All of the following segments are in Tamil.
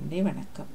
நன்றி வணக்கம்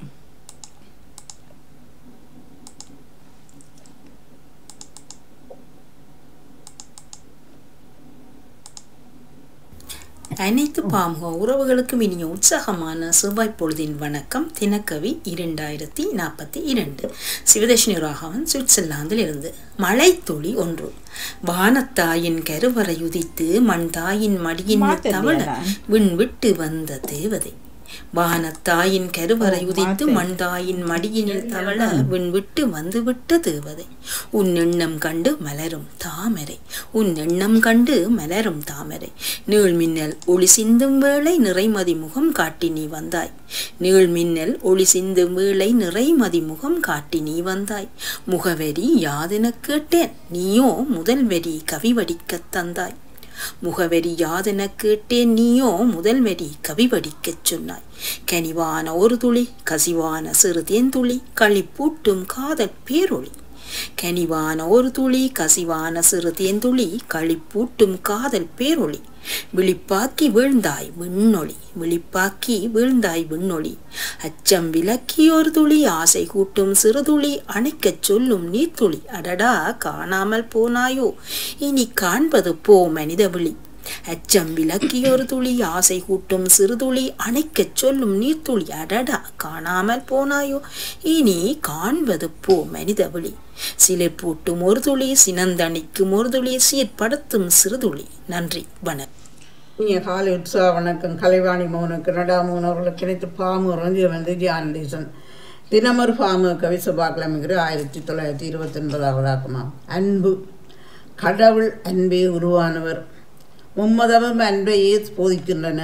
அனைத்து பாமுக உறவுகளுக்கும் இனிய உற்சாகமான செவ்வாய் பொழுதின் வணக்கம் தினக்கவி இரண்டாயிரத்தி நாற்பத்தி இரண்டு சிவதர்ஷினி ராகவன் சுவிட்சர்லாந்தில் இருந்து மழை துளி ஒன்று வானத்தாயின் கருவறை உதித்து மண் தாயின் மடியின் மாத்தலையா தவள நான்? விண் விட்டு வந்த தேவதை வானத்தாயின் கருவறை ஓ, உதித்து மாத்து. மண் தாயின் மடியினில் தவள விண் விட்டு வந்து விட்ட தேவதை உன் எண்ணம் கண்டு மலரும் தாமரை உன் எண்ணம் கண்டு மலரும் தாமரை நீள் மின்னல் ஒளி சிந்தும் வேளை நிறைமதி முகம் காட்டி நீ வந்தாய் நீள் மின்னல் ஒளி சிந்தும் வேளை நிறைமதி முகம் காட்டி நீ வந்தாய் முகவரி யாதென கேட்டேன் நீயோ முதல் வரி கவி வடிக்கத் தந்தாய் முகவரி யாதென கேட்டேன் நீயோ முதல் வரி கவி படிக்கச் சொன்னாய் கனிவான ஒரு துளி கசிவான சிறு தேன்துளி களிப்பூட்டும் காதல் பேரொளி கனிவான ஒரு துளி கசிவான சிறு தேன்துளி களிப்பூட்டும் காதல் பேரொளி விழிப்பாக்கி வீழ்ந்தாய் விண்ணொளி விழிப்பாக்கி வீழ்ந்தாய் விண்ணொளி அச்சம் விலக்கி ஒரு துளி ஆசை கூட்டும் சிறுதுளி அணைக்கச் சொல்லும் நீர்த்துளி அடடா காணாமல் போனாயோ இனி காண்பது போ மனித விழி அச்சம் விலக்கி ஒரு துளி ஆசை கூட்டும் சிறுதுளி அணைக்கச் சொல்லும் நீர்த்துளி அடடா காணாமல் போனாயோ இனி காண்பது போ மனித விழி சிலிர் பூட்டும் ஒரு துளி சினந்தணிக்கும் ஒரு துளி சீர்படுத்தும் சிறுதுளி நன்றி வணக்கம் இனிய காலை உற்சாக வணக்கம் கலைவாணி மோனுக்கு நடா மோகன் அவர்களுக்கு கிடைத்து பாமு வந்து வந்து ஜானடீசன் தினமொரு பாமு கவி சபாக்கிழமைங்கிற ஆயிரத்தி தொள்ளாயிரத்தி இருபத்தி ஒன்பதாவது ஆக்குமா அன்பு கடவுள் அன்பே உருவானவர் மும்மதமும் அன்பையே போதிக்கின்றன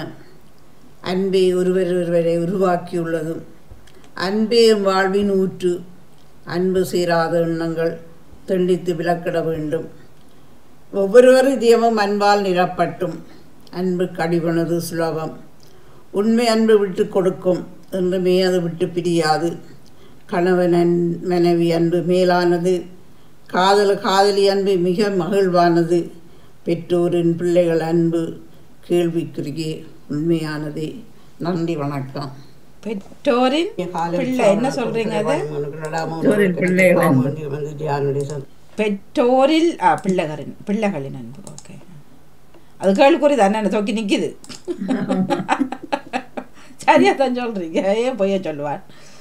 அன்பே ஒருவர் ஒருவரை உருவாக்கியுள்ளதும் அன்பே எம் வாழ்வின் ஊற்று அன்பு சீராத எண்ணங்கள் தெண்டித்து விலக்கிட வேண்டும் ஒவ்வொருவர் இதயமும் அன்பால் நிரப்பட்டும் அன்பு கடிவனது சுலபம் உண்மை அன்பு விட்டு கொடுக்கும் என்றுமே அது விட்டு பிரியாது கணவன் அன் மனைவி அன்பு மேலானது காதல் காதலி அன்பு மிக மகிழ்வானது பெற்றோரின் பிள்ளைகள் அன்பு கேள்விக்குரிய உண்மையானதே நன்றி வணக்கம் பெற்றோரின் பிள்ளை என்ன சொல்றீங்க அது பெற்றோரின் பிள்ளைகள் வந்து தியானுடைய பெற்றோரில் ஆ, பிள்ளைகளின் பிள்ளைகளின் அன்பு ஓகே அது கேள்விக்குறி தானே தொக்கி நிக்குது சரியா தான் சொல்றீங்க ஏன் பொய்ய சொல்லுவான்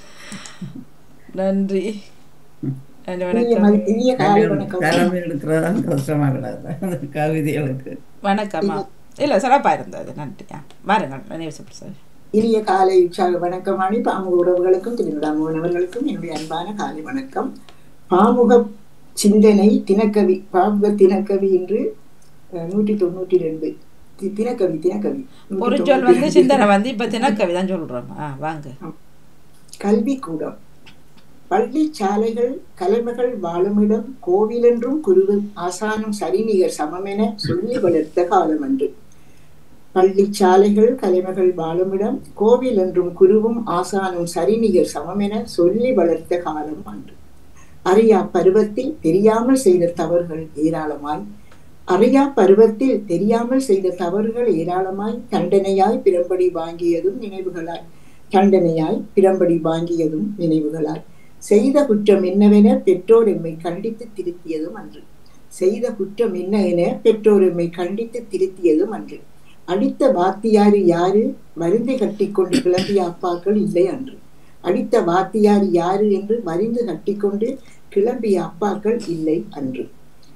நன்றி நன்றி வணக்கம் இனிய காலை வணக்கம் தலைமை எடுக்கிறதான் கஷ்டமா கிடாது கவிதைகளுக்கு வணக்கம்மா இல்லை சிறப்பாக இருந்தது நன்றி ஆ வாருங்கள் நினைவு சார் இனிய காலை உற்சாக வணக்கம் அணி பாமுக உறவுகளுக்கும் திருவிழாமோகன் அவர்களுக்கும் என்னுடைய அன்பான காலை வணக்கம் பாமுக சிந்தனை தினக்கவி பாமுக தினக்கவி என்று அஹ், நூற்றி தொண்ணூற்றி ரெண்டு தி- தினக்கவி தினக்கவி நூற்றி பொருச்சொல் தொண்ணூற்றி வந்து ரெண்டு. சிந்தனை வந்து இப்போ தினக்கவி தான் சொல்கிறோம் ஆ வாங்க கல்விக்கூடம் பள்ளி சாலைகள் கலைமகள் வாழுமிடம் கோவிலென்றும் குருவு ஆசானும் சரிநிகர் சமமென சொல்லி வளர்த்த காலம் அன்று பள்ளி சாலைகள் கலைமகள் வாழுமிடம் கோவில் என்றும் குருவும் ஆசானும் சரிநிகர் சமமென சொல்லி வளர்த்த காலம் அன்று அறியா பருவத்தில் தெரியாமல் செய்த தவறுகள் ஏராளமாய் அறியா பருவத்தில் தெரியாமல் செய்த தவறுகள் ஏராளமாய் தண்டனையாய் பிறம்படி வாங்கியதும் நினைவுகளாய் தண்டனையாய் பிறம்படி வாங்கியதும் நினைவுகளாய் செய்த குற்றம் என்னவென பெற்றோர் எம்மை கண்டித்து திருத்தியதும் அன்று செய்த குற்றம் என்ன என பெற்றோர் எம்மை கண்டித்து திருத்தியதும் அன்று அடித்த வாத்தியாரு யாரு மருந்து கட்டிக்கொண்டு கிளம்பிய அப்பாக்கள் இல்லை அன்று அடித்த வாத்தியார் யாரு என்று மருந்து கட்டிக்கொண்டு கிளம்பிய அப்பாக்கள் இல்லை அன்று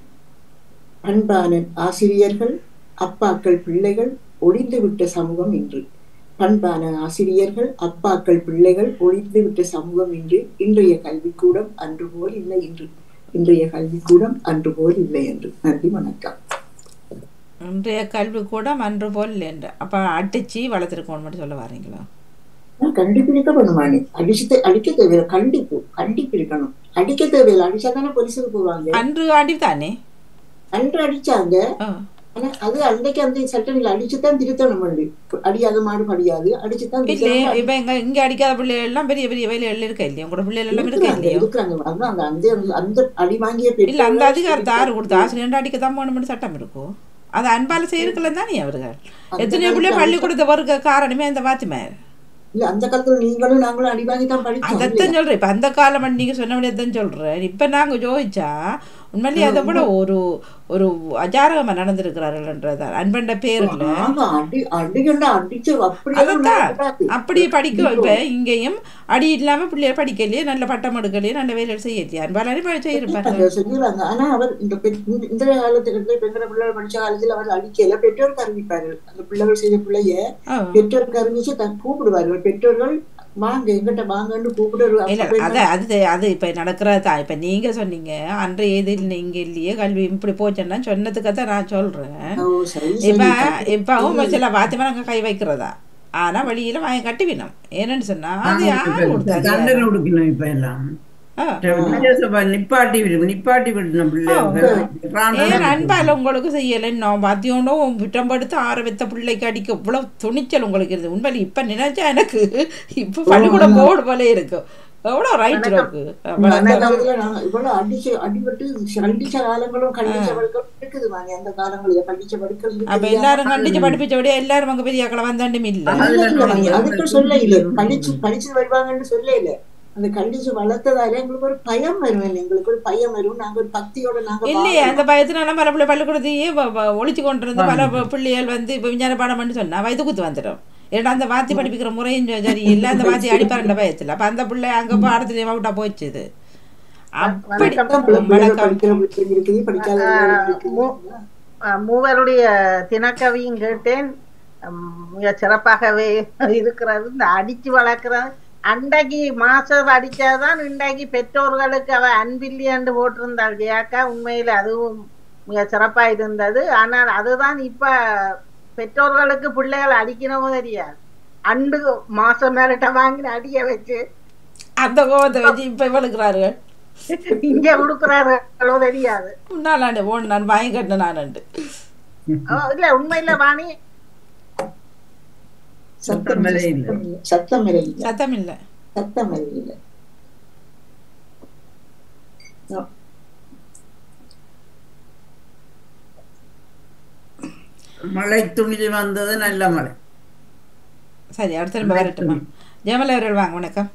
அன்பான ஆசிரியர்கள் அப்பாக்கள் பிள்ளைகள் ஒளிந்துவிட்ட சமூகம் இன்று பண்பான ஆசிரியர்கள் அப்பாக்கள் பிள்ளைகள் ஒளிந்துவிட்ட சமூகம் இன்று இன்றைய கல்விக்கூடம் அன்று போல் இல்லை இன்று இன்றைய கல்விக்கூடம் அன்று போல் இல்லை என்று நன்றி வணக்கம் இன்றைய கல்வி கூட அன்று போல் என்ற அப்போ அடிச்சு வளர்த்துருக்கோம் மட்டும் சொல்ல வரீங்களா நான் கண்டிப்பு இருக்க பண்ணுமானே அடிச்சு அடிக்க தேவையில்லை கண்டிப்பு கண்டிப்பு இருக்கணும் அடிக்க தேவையில்லை அடிச்சா தானே போலீஸுக்கு போவாங்க அன்று ஆண்டி தானே அன்று அடிச்சாங்க ஆ ஆனா அது அன்றைக்கு அந்த சட்டங்கள் அடிச்சுதான் திருத்தணும் உண்டு அடியாத மாடு படியாது அடிச்சுதான் இல்லையே திருத்தணும். இப்போ எங்க இங்க அடிக்காத பிள்ளைகள் எல்லாம் பெரிய பெரிய வேலைகள் இருக்கா இல்லையா உங்களோட பிள்ளைகள் எல்லாம் இருக்கா இருக்கிறாங்க, இல்லையா இருக்கிறாங்க அதான் அந்த அந்த அந்த அடி வாங்கிய இல்ல அந்த பெற்றோர்கள் அதிகாரத்தை யாரு கொடுத்த ஆசிரியர் அடிக்கத்தான் போகணும்னு சட்டம் இருக்கும் அது அன்பால செய்யறதுல தானே அவர்கள் அந்த எத்தனையோ பிள்ளை காலத்துல பள்ளிக்கூடத்தை வருக காரணமே அந்த வாத்திமார் இல்ல அந்த காலத்துல நீங்களும் நாங்களும் அடி வாங்கி தான் படிச்சோம் இல்லையா? அதைத்தான் சொல்றேன் இப்ப அந்த காலம் நீங்க சொன்னபடியே தான் சொல்றேன் இப்ப நாங்க ஜோதிச்சா உண்மையிலேயே அதை விட ஒரு ஒரு அஜாரகமா நடந்திருக்கிறார்கள்ன்றதான் அன்பண்ட பேர்ல ஆமா அடி அடிக்கண்டா அடிச்சு அப்படியெல்லாம் அதைத்தான் நடக்கூடாது. அப்படி படிக்க இப்ப இங்கேயும் அடி இல்லாம பிள்ளையர் படிக்கலையே நல்ல பட்டம் எடுக்கலையே நல்ல வேலை செய்யலையே அன்பாலும் செய்யிருப்பாரு செய்யறாங்க, செய்யறாங்க ஆனா அவர் இந்த பெண் இந்த- இந்த காலத்துக்கு பெண்களை பிள்ளைகள் படிச்ச காலத்துல அவர் அடிக்கல பெற்றோருக்கு அறிவிப்பாரு அந்த பிள்ளைகள் செய்த பிள்ளைய ஆ. பெற்றோருக்கு அறிவிச்சு தன் கூப்பிடுவார்கள் பெற்றோர்கள் வாங்க எங்கிட்ட வாங்கன்னு கூப்பிடுவாரு இல்ல அப்ப அது அது அது இப்ப நடக்கிறது தான் இப்ப நீங்க சொன்னீங்க அன்றைய இதில் நீங்க இல்லையே கல்வி இப்படி போச்சுன்னா சொன்னதுக்கு தான் நான் சொல்றேன் ஓ, சரி, இப்ப சரி. இப்பவும் சில பாத்தியமா நாங்க கை வைக்கிறதா ஆனா வெளியில வாங்கி கட்டுவினோம் என்னன்னு சொன்னா அது யாரு கொடுத்தது தண்டனை கொடுக்கணும் இப்ப எல்லாம் ஆ. வித்தியாசப்பா நிப்பாட்டி விடு நிப்பாட்டி விடணும் பிள்ளை ஏன் அன்பால உங்களுக்கு செய்யல நான் பாத்தியோண்டும் விட்டம் படுத்து ஆற வைத்த பிள்ளைக்கு அடிக்க இவ்வளவு துணிச்சல் உங்களுக்கு இருந்து உண்மையில இப்ப நினைச்சா எனக்கு இப்ப பள்ளிக்கூடம் போர்டு போல இருக்கு எவ்வளவு ரைட் இருக்கு அந்த காலத்துல நாங்க இவ்வளவு அடிச்சு அடிபட்டு கண்டிச்ச காலங்களும் கண்டிச்ச வடுக்கள் இருக்குது வாங்க அந்த காலங்களில் கண்டிச்ச வடுக்கள் அப்ப இருக்குது எல்லாரும் கண்டிச்சு படிப்பிச்சபடியே எல்லாரும் அங்க பெரிய ஆக்களை வந்தாண்டும் இல்ல இல்ல, இல்ல, வாங்க. அதுக்கு சொல்ல இல்ல படிச்சு படிச்சு வருவாங்கன்னு சொல்ல இல்ல அந்த கண்டிச்சு வளர்த்ததால எங்களுக்கு ஒரு பயம் வரும் எங்களுக்கு ஒரு பயம் வரும் நாங்க ஒரு பக்தியோட நாங்க இல்லையே அந்த பயத்தினால பல பிள்ளை பள்ளிக்கூடத்தையே வ- வ- ஒழிச்சு கொண்டு இருந்து பல ப- பிள்ளைகள் வந்து இப்ப விஞ்ஞான பாடம் பண்ணி சொன்னா வயது குத்து வந்துடும் ஏன்னா அந்த வாத்தி படிப்பிக்கிற முறையும் ச- சரி இல்ல அந்த வாத்தி அடிப்பாருன்ற பயத்துல அப்ப அந்த பிள்ளை அங்க பாடத்துல விட்டா போச்சுது அப்படி தான் பிள்ளை- பிள்ளைகள் வணக்கம் படிக்கிற பிள்ளைங்க இருக்குது படிக்காத பிள்ளைங்க இருக்குது. மூ- அஹ் மூவருடைய தினக்கவியும் கேட்டேன் உம், மிக சிறப்பாகவே இருக்கிறது இந்த அடிச்சு வளர்க்கிறது அன்றைக்கு மாஸ்டர் அடிச்சாதான் இன்றைக்கு பெற்றோர்களுக்கு அவ அன்பில்லியன்று போட்டிருந்தாள் ஜெயாக்கா உண்மையில அதுவும் மிக சிறப்பா இருந்தது ஆனால் அதுதான் இப்ப பெற்றோர்களுக்கு பிள்ளைகள் அடிக்கணுமோ தெரியாது அண்டு மாசம் நேரிட்ட வாங்கி அடிய வச்சு அந்த கோபத்தை வச்சு இப்ப இவளுக்குறாரு இங்க கொடுக்குறார்களோ தெரியாது முன்னாள் ஓன் நான் வாங்கி கட்டின நானுண்டு ஓ, இல்ல உண்மையில வாணி சத்தம் வரை இல்ல. சத்தம் இல்லை. சத்தம் வரை இல்ல சத்தம் இல்ல சத்தம் வரை இல்ல ஆ. மழை துணிஞ்சு வந்தது நல்ல மழை சரி அடுத்த திரும்ப வரட்டுமா ஜெயமலா அவர்கள் வாங்க வணக்கம்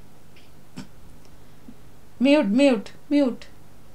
மியூட் மியூட் மியூட்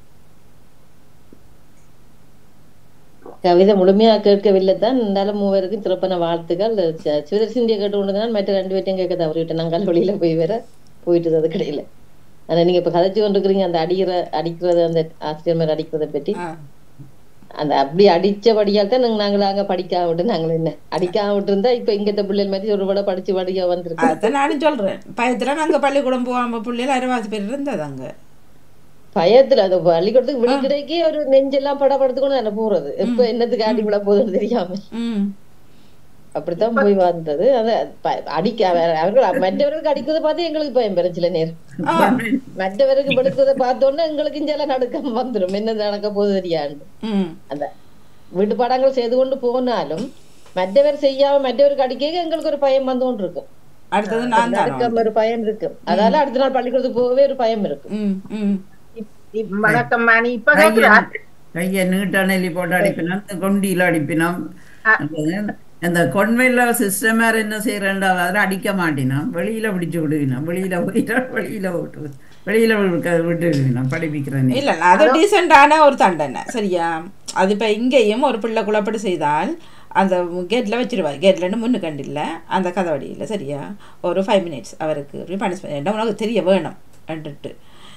கவிதை முழுமையா கேட்கவில்லை தான் இருந்தாலும் மூவருக்கும் சிறப்பான வாழ்த்துக்கள் ச- சிவதர்சிந்திய கேட்டு கொண்டு மற்ற ரெண்டு பேர்ட்டையும் கேட்க தவறிவிட்டேன் நாங்கள் வெளியில போய் வேற போயிட்டு அது கிடையில ஆனா நீங்க இப்ப கதைச்சு கொண்டிருக்கிறீங்க அந்த அடிக்கிற அடிக்கிறது அந்த ஆசிரியர் மேல அடிக்கிறத பற்றி ஆ அந்த அப்படி அடிச்சபடியால் தான் நாங்க நாங்கள் அங்க படிக்காம விட்டு நாங்கள் என்ன அடிக்காம விட்டு இருந்தா இப்ப இங்கத்த பிள்ளைகள் மாதிரி ஒரு விட படிச்சு படிக்க வந்திருக்கு அதான் நானும் சொல்றேன் பயத்துல நாங்க பள்ளிக்கூடம் போகாம பிள்ளைகள் அரைவாசி பேர் இருந்தது அங்க பயத்துல அது பள்ளிக்கூடத்துக்கு விழிக்கிடைக்கே ஒரு நெஞ்செல்லாம் படப்படுத்துக்கணும் என்ன போறது இப்ப என்னத்துக்கு அடி விட போகுதுன்னு தெரியாம ம் அப்படித்தான் போய் வந்தது அது ப- அடிக்க அவர்- அவர்கள் மற்றவர்களுக்கு அடிக்கிறத பார்த்து எங்களுக்கு பயம் பெறும் சில நேரம் ஆ, மற்றவருக்கு படுக்கிறத பார்த்தோன்னே எங்களுக்கு இஞ்சால நடுக்கம் வந்துடும் என்ன நடக்க போகுது தெரியாது ம் அந்த வீட்டு பாடங்கள் செய்து கொண்டு போனாலும் மற்றவர் செய்யாம மற்றவருக்கு அடிக்க எங்களுக்கு ஒரு பயம் வந்து கொண்டு இருக்கும் அடுத்தது நான் தான் நடுக்கம் ஒரு பயம் இருக்கு அதால அடுத்த நாள் பள்ளிக்கூடத்துக்கு போகவே ஒரு பயம் இருக்கும் ம் ம் இப்- வணக்கம் மணி இப்ப கையை கேக்குதா கையை நீட்ட நெல்லி போட்டு அடிப்பினோம் இந்த கொண்டியில அடிப்பினோம் அந்த கொன்மையில சிஸ்டம் வேற என்ன செய்யறேன்டா அதில் அடிக்க மாட்டினோம் வெளியில பிடிச்சு விடுவினோம் வெளியில போயிட்டா வெளியில விட்டு வெளியில விட்டு விட்டுவினோம் படிப்பிக்கிறேன் இல்ல இல்ல, அது டீசெண்டான ஒரு தண்டனை சரியா அது இப்ப இங்கேயும் ஒரு பிள்ளை குழப்படி செய்தால் அந்த கேட்ல வச்சிருவா கேட்லன்னு முன்னு கண்டில்ல அந்த கதவடியில் சரியா ஒரு ஃபைவ் மினிட்ஸ் அவருக்கு பனிஷ்மெண்ட் உனக்கு தெரிய வேணும் அப்படின்ட்டு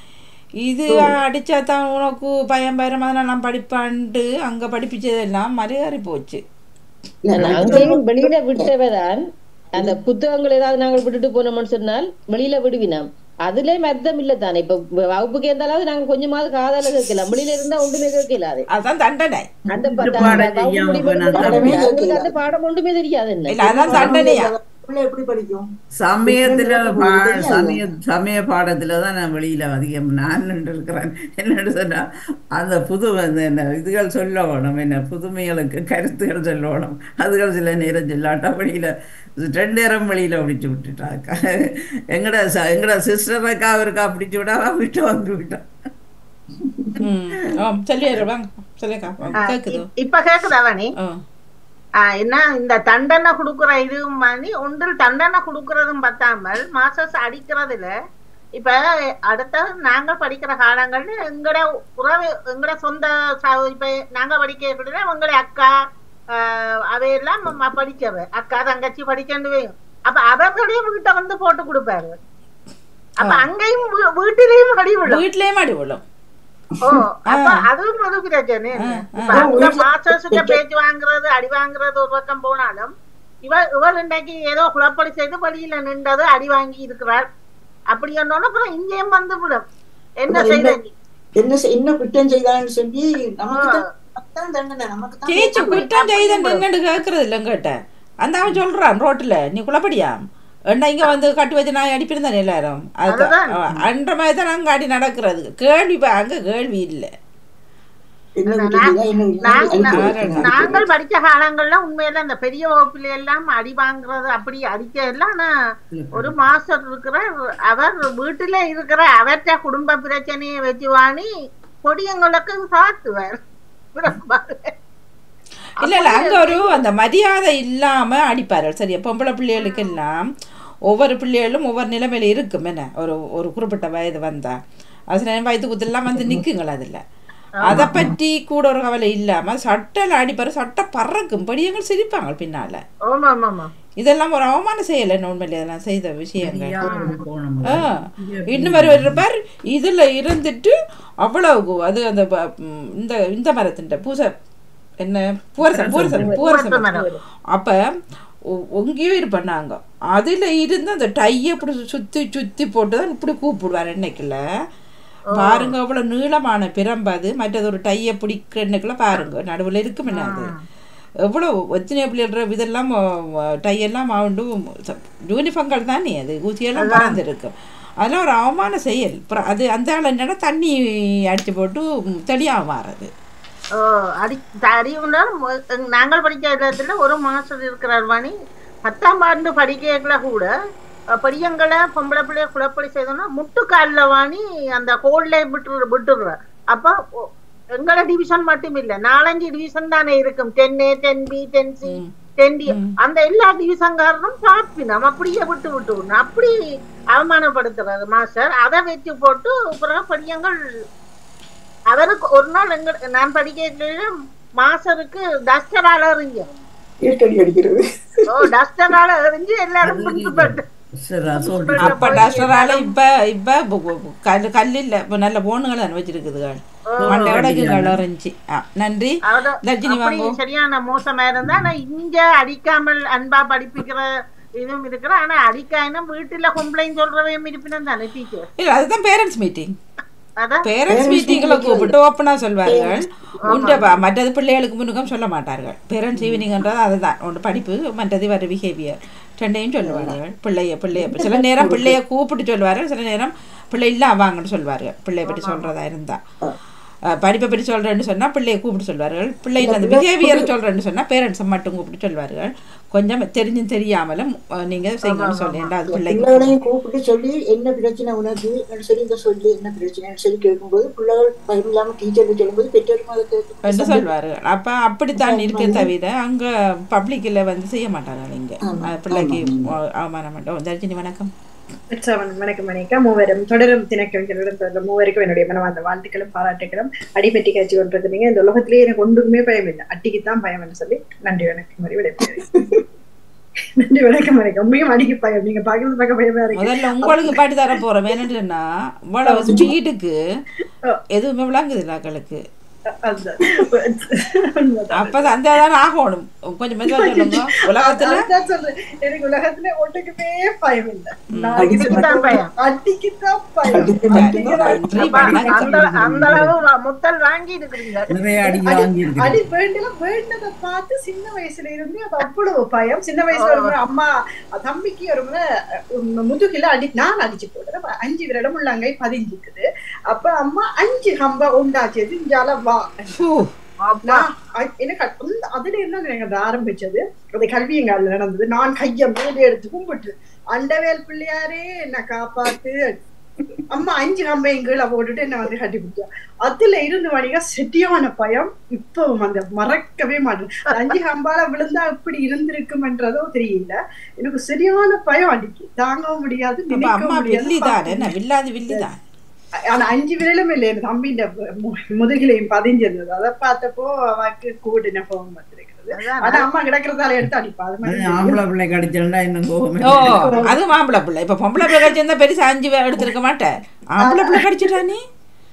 இது அடிச்சா தான் உனக்கு பயம் பயம் அதெல்லாம் நான் படிப்பான்ட்டு அங்க படிப்பிச்சதெல்லாம் மறையாறி போச்சு அங்கேயும் வெளியில விட்டவதான் அந்த புத்தகங்கள் ஏதாவது நாங்கள் விட்டுட்டு போனோம்னு சொன்னால் வெளியில விடுவினோம் அதுலயும் அர்த்தம் இல்ல தானே இப்ப வகுப்புக்கு இருந்தாலும் நாங்க கொஞ்சமாவது காதால கேட்கலாம் வெளியில இருந்தா ஒன்றுமே கேட்கலாது அதான் தண்டனை அந்த ப- இது பாடம் வகுப்பு செய்யாம முடிவு போனா பண்ணி தண்டனை அவங்களுக்கு அந்த பாடம் ஒன்றுமே தெரியாது என்ன இல்ல அதான் தண்டனையா பிள்ளை எப்படி படிக்கும் சமயத்துல பா தெரியாது. சமய சமய பாடத்துல தான் நான் வெளியில அதிகம் நான் நின்று இருக்கிறேன் என்னன்னு சொன்னா அந்த புது அந்த என்ன இதுகள் சொல்லணும் என்ன புதுமைகளுக்கு கருத்துகள் சொல்லணும் அதுகள் சில நேரம் சொல்லாட்டா வெளியில ரெண்டு நேரம் வெளியில பிடிச்சு விட்டுட்டாக்கா எங்கட ச- எங்கட சிஸ்டருக்கா அவருக்கா பிடிச்சு விடாவா விட்டு வந்து விட்டான் ம் ஆ சொல்லி வாங்க சொல்லிக்கா ஆ, கேக்குது இப்- இப்ப கேக்குதா வாணி ஆ ஆஹ் என்ன இந்த தண்டனை கொடுக்குற இதுவும் மாதிரி ஒன்றில் தண்டனை கொடுக்கறதும் பத்தாமல் மாசஸ் அடிக்கிறதுல இப்ப அடுத்த நாங்க படிக்கிற காலங்கள்ல எங்கட உறவு எங்கட சொந்த ச- இப்ப நாங்க படிக்க எங்கட அக்கா ஆஹ் அவையெல்லாம் ம- படிச்சவ அக்கா தங்கச்சி படிக்கண்டு வையும் அப்ப அவர்களுடைய வீட்டை வந்து போட்டு கொடுப்பாரு அப்ப அங்கேயும் வீ- வீட்டிலேயும் அடி விழும் வீட்லயே மாடி விழும் ஓ அப்ப அதுவும் ஒரு பிரச்சனை என்ன? இப்ப அங்க மாஸ்டர்ஸ்கிட்ட பேச்சு வாங்குறது அடி வாங்குறது ஒரு பக்கம் போனாலும் இவ இவர் இன்றைக்கு ஏதோ குழப்படி செய்து வழியில நின்றது அடி வாங்கி இருக்கிறார் அப்படி என்னோட அப்புறம் இங்கேயும் வந்து விடும் என்ன அப்புறம் செய்த என்ன- என்ன செய்- என்ன குற்றம் செய்தான்னு சொல்லி நமக்கு தான் நமக்கு தான் தண்டனை நமக்கு தான் சேச்சு குற்றம் செய்தன்னு கேட்கறது இல்ல கேட்டேன் அந்த அவன் சொல்றான் ரோட்டுல நீ குழப்படியா ஏண்டா இங்க வந்து கட்டி வச்சு நான் அடிப்பிருந்தானே எல்லாரும் அது அன்ற மாதிரி தான் நாங்க அடி நடக்கிறது கேள்வி பா- அங்க கேள்வி இல்லை என்ன குற்றம் செய்தா என்ன நாங்க- அழித்து நா- வைக்கிறாங்க. நாங்கள் படிச்ச காலங்கள்ல உண்மையில அந்த பெரிய வகுப்புல எல்லாம் அடி வாங்குறது அப்படி அடிக்க எல்லாம் ஆனா ஒரு மாஸ்டர் இருக்கிற அவர் வீட்டுல இருக்கிற அவர்ட்ட குடும்ப பிரச்சனையை வச்சு வாணி பொடியங்களுக்கு சாத்துவார் இல்ல இல்ல அங்க ஒரு அந்த மரியாதை இல்லாம அடிப்பார்கள் சரியா பொம்பளை பிள்ளைகளுக்கு எல்லாம் ஒவ்வொரு பிள்ளைகளும் ஒவ்வொரு நிலைமையில இருக்கும் என்ன ஒரு ஒரு குறிப்பிட்ட வயது வந்தா அது சில நேரம் வயது குத்தெல்லாம் வந்து நிக்குங்கள் அதுல அதை பற்றி கூட ஒரு கவலை இல்லாம சட்டல அடிப்பாரு சட்டை பறக்கும் படியங்கள் சிரிப்பாங்க பின்னால ஆமா ஆமா ஆமா இதெல்லாம் ஒரு அவமான செயல் என்ன உண்மையில இதெல்லாம் செய்த விஷயங்கள் தெரியாம போனோம் ஆ இன்னும் ஒரு இருப்பார் இதுல இருந்துட்டு அவ்வளவு அது அந்த ப- ம், இந்த இந்த மரத்தின் பூச என்ன பூரசம் பூரசம் பூரசம் அப்ப ஒ- எங்கேயோ இருப்பேன் நாங்க அதுல இருந்து அந்த டையை இப்படி சுத்தி சுத்தி போட்டு தான் இப்படி கூப்பிடுவார் என்னைக்குல பாருங்க அவ்வளவு நீளமான பிரம்பு அது மற்றது ஒரு டையை பிடிக்கிற எண்ணெய்க்குள்ள பாருங்க நடுவுல இருக்கும் என்ன அது எவ்வளோ எத்தனை பிள்ளைகள் இதெல்லாம் டையெல்லாம் ஆண்டு யூனிஃபார்ம்கள் தானே அது ஊசியெல்லாம் பறந்துருக்கும் அதெல்லாம் ஒரு அவமான செயல் அப்புறம் அது அந்த ஆள் என்னன்னா தண்ணி அடிச்சு போட்டு தெளியாக மாறுது ஓ, அடி அறிவுனாலும் நாங்கள் படிக்க இடத்துல ஒரு மாஸ்டர் இருக்கிறார் வாணி பத்தாம் ஆண்டு படிக்கல கூட அஹ், படியங்களை பொம்பளை பிள்ளைய குழப்படி செய்தோம்னா முட்டுக்காலில் வாணி அந்த கோல்ல விட்டு விட்டுடுறார் அப்போ ஒ- எங்களோட டிவிஷன் மட்டும் இல்ல நாலஞ்சு டிவிஷன் தானே இருக்கும் ten A ten B ten C ten D அந்த எல்லா டிவிஷன்காரனும் பாப்பினம் அப்படியே விட்டு விட்டு விடணும் அப்படி அவமானப்படுத்துறாரு மாஸ்டர் அதை வச்சு போட்டு பிறகு படியங்கள் அவருக்கு ஒரு நாள் எங்க நான் படிக்க மாஸ்டருக்கு டஸ்டரால எறிஞ்சு ஈட்டடி அடிக்கிறது ஓ டஸ்டரால எறிஞ்சு எல்லாரும் பிடிக்கப்பட்டு சரி அசோல்ட் அப்ப டாக்டரால இப்ப இப்ப பு- பு- பு- கல் கல்லில் இப்போ நல்ல போனுங்களை வச்சிருக்குதுகள் மண்டையோட இருந்துச்சு ஆ நன்றி அத- தர்ஜினி அப்படி வாங்கோ சரியான மோசமா இருந்தா ஆனா இங்க அடிக்காமல் அன்பா படிப்பிக்கிற இதுவும் இருக்கிற ஆனா அடிக்காயினும் வீட்டுல கம்ப்ளைண்ட் சொல்றவையும் இருப்பினும் தானே டீச்சர் இல்ல அதுதான் பேரண்ட்ஸ் மீட்டிங் அதான் பேரண்ட்ஸ் மீட்டிங்கில் கூப்பிட்டு ஓப்பனாக சொல்வார்கள் உண்ட ப- மற்றது பிள்ளைகளுக்கு முன்னுக்கும் சொல்ல மாட்டார்கள் பேரண்ட்ஸ் ஈவினிங்ன்றது அதுதான் ஒன்று படிப்பு மற்றது வர பிஹேவியர் ரெண்டையும் சொல்லுவார்கள் பிள்ளைய பிள்ளைய சில நேரம் பிள்ளைய கூப்பிட்டு சொல்வார்கள் சில நேரம் பிள்ளை இல்லாம வாங்கன்னு சொல்வார்கள் பிள்ளைய பற்றி சொல்றதா இருந்தா அஹ் படிப்பை பற்றி சொல்றேன்னு சொன்னா பிள்ளைய கூப்பிட்டு சொல்வார்கள் பிள்ளைங்க அந்த பிஹேவியர் சொல்றேன்னு சொன்னா பேரண்ட்ஸை மட்டும் கூப்பிட்டு சொல்வார்கள் கொஞ்சம் தெரிஞ்சும் தெரியாமலும் அஹ் நீங்க செய்யணும்னு சொல்லி அது பிள்ளைக்கு பிள்ளைகளையும் கூப்பிட்டு சொல்லி என்ன பிரச்சனை உனக்கு என்று சொல்லி இங்க சொல்லி என்ன பிரச்சனைன்னு சொல்லி கேட்கும்போது பிள்ளைகள் பயம் இல்லாம டீச்சர்கிட்ட சொல்லும்போது பெற்றோரும் அதை என்று கேட்டு சொல்வார்கள் அப்ப அப்படித்தான் இருக்க தவிர அங்க பப்ளிக்ல வந்து செய்ய மாட்டாங்க இங்க அஹ் பிள்ளைக்கு அவமானம் மாட்டோம் தர்ஜினி வணக்கம் உற்சாகம் வணக்கம் மணிக்கா மூவரும் தொடரும் தினக்கவிஞரிடம் தொடர்ந்த மூவருக்கும் என்னுடைய மனவார்ந்த வாழ்த்துக்களும் பாராட்டுகளும் அடிபட்டி காட்சி கொண்டிருந்தீங்க இந்த உலகத்திலேயே எனக்கு ஒன்றுக்குமே பயம் இல்லை அட்டிக்குத்தான் பயம் என்று சொல்லி நன்றி வணக்கம் மாதிரி விடைபெறுகிறேன் நன்றி வணக்கம் வணக்கம் உண்மையும் அடிக்கு பயம் நீங்க பாக்குறது பார்க்க பயமா இருக்கு முதல்ல உங்களுக்கு பாட்டு தர போறோம் என்னன்னா இவ்வளவு ஸ்பீடுக்கு எதுவுமே விளங்குது மக்களுக்கு அதுதான். உண்மைதான். அப்பதான் அந்த தான் ஆகணும் கொஞ்சம் மெதுவா சொல்லுங்க உலகத்துல அதுதான் சொல்றேன். எனக்கு உலகத்துல ஒன்றுக்குமே பயம் இல்லை நான் அடிக்குத்தான் பயம். அட்டிக்குத்தான் பயம் அடிக்கிறேன். நன்றி அப்ப வணக்கம் அந்த அந்த அளவு வ- முத்தல் வாங்கி இருக்கிறீங்க நிறைய அடி அடி வாங்கி அடி இருக்கு வேண்டல வேண்டதை பார்த்து சின்ன வயசுல இருந்து அது அவ்வளவு பயம் சின்ன வயசுல ஒரு முறை அம்மா தம்பிக்கு ஒரு முறை உம், முதுகுல அடி நான் அடிச்சு போடுறேன் அப்ப அஞ்சு விரடம் உள்ளங்கை பதிஞ்சிக்குது அப்ப அம்மா அஞ்சு கம்ப உண்டாச்சு இஞ்சால வா ஃபூ. நான் அ- எனக்கு அந்த அதுல இருந்தா எனக்கு அது ஆரம்பிச்சது அது கல்வியங்கால நடந்தது நான் கைய மேலே எடுத்து கும்பிட்டு அண்டவேல் பிள்ளையாரே என்ன காப்பாத்து அம்மா அஞ்சு கம்பையும் கீழே போட்டுட்டு என்ன வந்து கட்டி பிடிச்சா அதுல இருந்து வணிக செட்டியான பயம் இப்பவும் அந்த மறக்கவே மாட்டேன் அந்த அஞ்சு கம்பால விழுந்தா எப்படி இருந்திருக்கும்ன்றதோ தெரியல எனக்கு சரியான பயம் அடிக்கு தாங்கவும் முடியாது அப்ப நினைக்கவும் அம்மா முடியாது, வில்லி தான் பார்க்கவும் என்ன வில்லாது வில்லி தான் ஆனா அஞ்சு விரலும் இல்லை என் தம்பிന്റെ மு- முதுகிலையும் பதிஞ்சிருந்தது அதை பார்த்தப்போ அவக்கு கூடின கோபம் வந்திருக்கிறது ஆனா அம்மா கிடக்கிறதால எடுத்து அடிப்பா அது அது மாதிரி தெரியும். ஆம்பளை பிள்ளை கடிச்சிருந்தா இன்னும் கோவம் ஓ அது மாம்பழ பிள்ளை இப்ப பொம்பளை பிள்ளை கடிச்சிருந்தா பெருசா அஞ்சு பேர் எடுத்திருக்க மாட்டேன் ஆம்பளை பிள்ளை கடிச்சிட்டா நீ